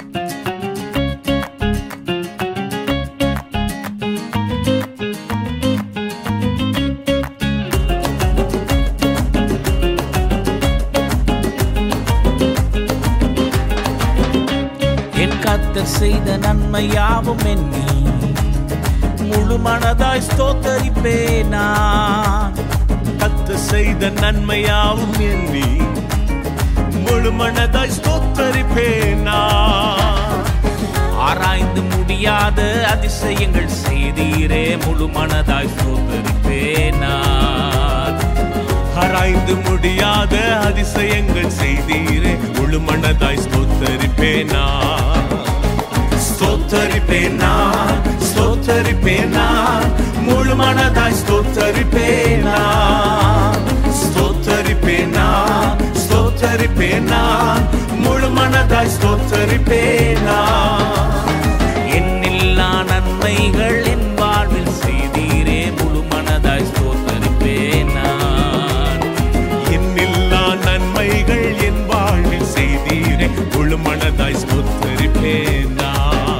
என் கத்தர் செய்த நன்மை யாவும் எண்ணி முழு மனதாய் ஸ்தோத்தரிப்பேனா கத்து செய்த நன்மையாவும் எண்ணி முழு மனதாய் ஸ்தோத்தரிப்பேனா ஆராய்ந்து முடியாத அதிசயங்கள் செய்தீரே முழு மனதாய் ஸ்தோத்தரிப்பேனா ஆராய்ந்து முடியாத அதிசயங்கள் செய்தீரே முழு மனதாய் ஸ்தோத்தரிப்பேனா ஸ்தோத்தரிப்பேனா ஸ்தோத்தரிப்பேனா முழு மனதாய் ஸ்தோத்தரிப்பேனா ஸ்தோத்தரிப்பேனா ஸ்தோத்தரிப்பேனா முழு மனதாய் ஸ்தோத்தரிப்பேனா என்னில்லா நன்மைகள் என் வாழ்வில் செய்தீரே முழு மனதாய் ஸ்தோத்தரிப்பேனா என்னில்லா நன்மைகள் என் வாழ்வில் செய்தீரே முழு மனதாய் ஸ்தோத்தரிப்பேனா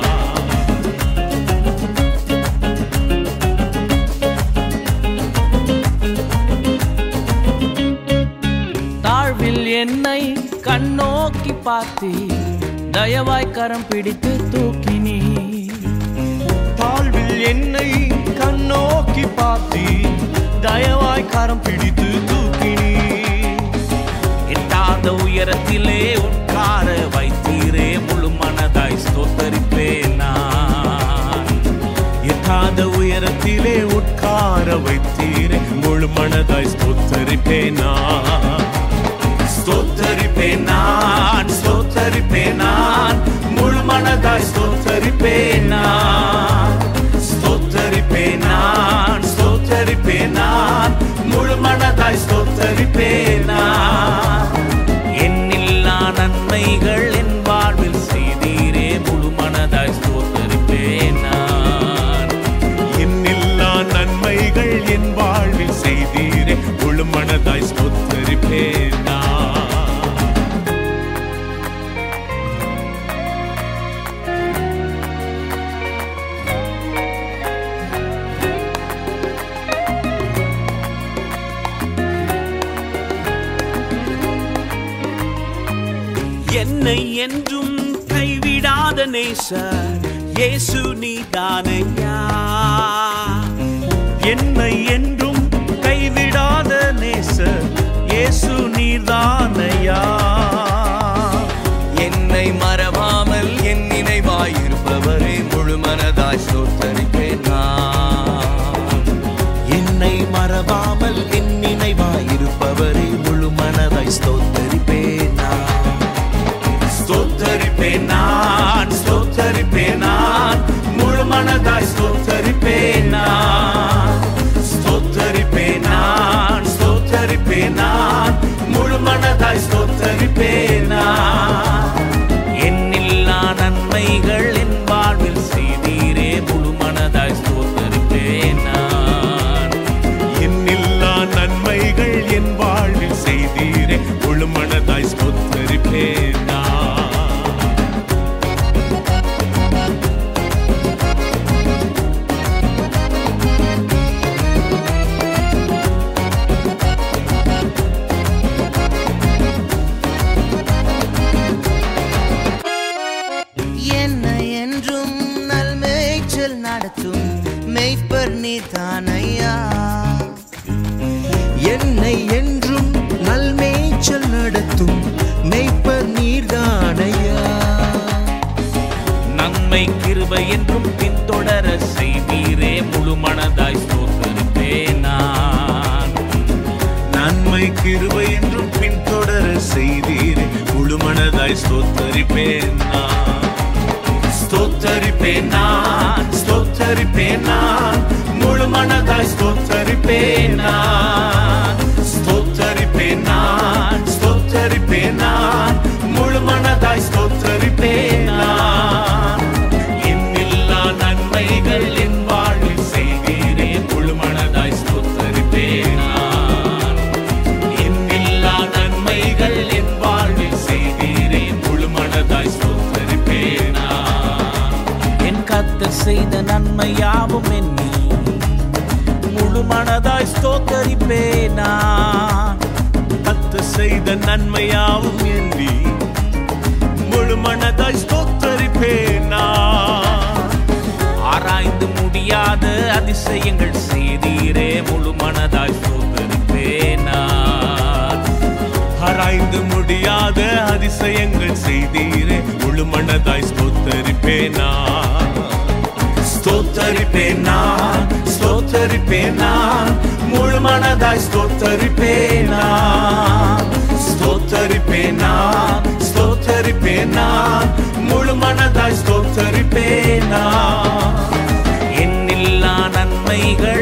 தாழ்வில் என்னை கண்ணோக்கி பார்த்தீ தயவாய் கரம் பிடித்து தூக்கினீ தாழ்வில் என்னை கண்ணோக்கி பார்த்தி தயவாய் கரம் பிடித்து தூக்கினி எட்டாத உயரத்திலே உட்கார வைத்தீரே முழு மனதாய் ஸ்தோத்தரிப்பேனா எட்டாத உயரத்திலே உட்கார வைத்தீரே முழு மனதாய் ஸ்தோத்தரிப்பேனா ஸ்தோத்தரிப்பேனான் ஸ்தோத்தரிப்பேனான் முழு மனதாய் ஸ்தோத்தரிப்பேனான் ஸ்தோத்தரிப்பேனான் ஸ்தோத்தரிப்பேனான் முழு மனதாய் ஸ்தோத்தரிப்பேனான் என்னில்லா நன்மைகள் என் வாழ்வில் செய்தீரே முழு மனதாய் ஸ்தோத்தரிப்பேனான் என்னில்லா நன்மைகள் என் வாழ்வில் செய்தீரே முழு மனதாய் ஸ்தோத்தரிப்பேனா என்னை என்றும் கைவிடாத நேசர் இயேசு நீதானையா என்னை என்றும் கைவிடாத நேசர் இயேசு நீர்தானையா என்னை மறவாமல் என் நினைவாயிருப்பவரே முழு மனதாய் ஸ்தோத்தரிப்பேன் நான். என்னை மறவாமல் என் நினைவாயிருப்பவரே முழு மனதாய் ஸ்தோத்தரிப்பேனா ஸ்தோத்தரிப்பேனான் ஸ்தோத்தரிப்பேனான் முழு மனதாய் ஸ்தோத்தரிப்பேனான் ஸ்தோத்தரிப்பேனான் ஸ்தோத்தரிப்பேனான் முழு மனதாய் ஸ்தோத்தரிப்பேனான் என்னில்லா நன்மைகள் என் வாழ்வில் செய்தீரே முழு மனதாய் ஸ்தோத்தரிப்பேனான் என்னில்லா நன்மைகள் என் வாழ்வில் செய்தீரே முழு மனதாய் ஸ்தோத்தரிப்பேனா என்னை என்றும் நல்மேய்ச்சல் நடத்தும் மெய்ப்பர் நீ தானையா என்னை என்றும் நல்மேய்ச்சல் நடத்தும் மெய்ப்பர் நீர்தானையா நன்மை கிருபை என்றும் பின்தொடர செய்வீரே முழு மனதாய் ஸ்தோத்தரிப்பேனான் நன்மை கிருபை என்றும் பின்தொடர செய்தீரே முழு மனதாய் ஸ்தோத்தரிப்பேனா ஸ்தோத்தரிப்பேனான் ஸ்தோத்தரிப்பேனான் முழு மனதாய் ஸ்தோத்தரிப்பேனான் ஸ்தோத்தரிப்பேனான் ஸ்தோத்தரிப்பேனான் முழு மனதாய் ஸ்தோத்தரிப்பேனான் என்னில்லா நன்மைகள் என் வாழ்வில் செய்தீரே முழு மனதாய் ஸ்தோத்தரிப்பேனான் என்னில்லா நன்மைகள் என் வாழ்வில் செய்தீரே முழு மனதாய் ஸ்தோத்தரிப்பேனான் மனதாய் ஸ்தோத்தரிப்பேன் நான் கத்து செய்த நன்மையாவும் எண்ணி முழு மனதாய் ஸ்தோத்தரிப்பேன் நான் ஆராய்ந்து முடியாத அதிசயங்கள் செய்தீரே முழு மனதாய் ஸ்தோத்தரிப்பேன் நான் ஆராய்ந்து முடியாத அதிசயங்கள் செய்தீரே முழு மனதாய் ஸ்தோத்தரிப்பேன் நான் ஸ்தோத்தரிப்பேன் நான் ஸ்தோத்தரிப்பேன் நான் முழு மனதாய் ஸ்தோத்தரிப்பேன் நான் ஸ்தோத்தரிப்பேன் நான் ஸ்தோத்தரிப்பேன் நான் முழு மனதாய் ஸ்தோத்தரிப்பேன் நான் எண்ணில்லா நன்மைகள்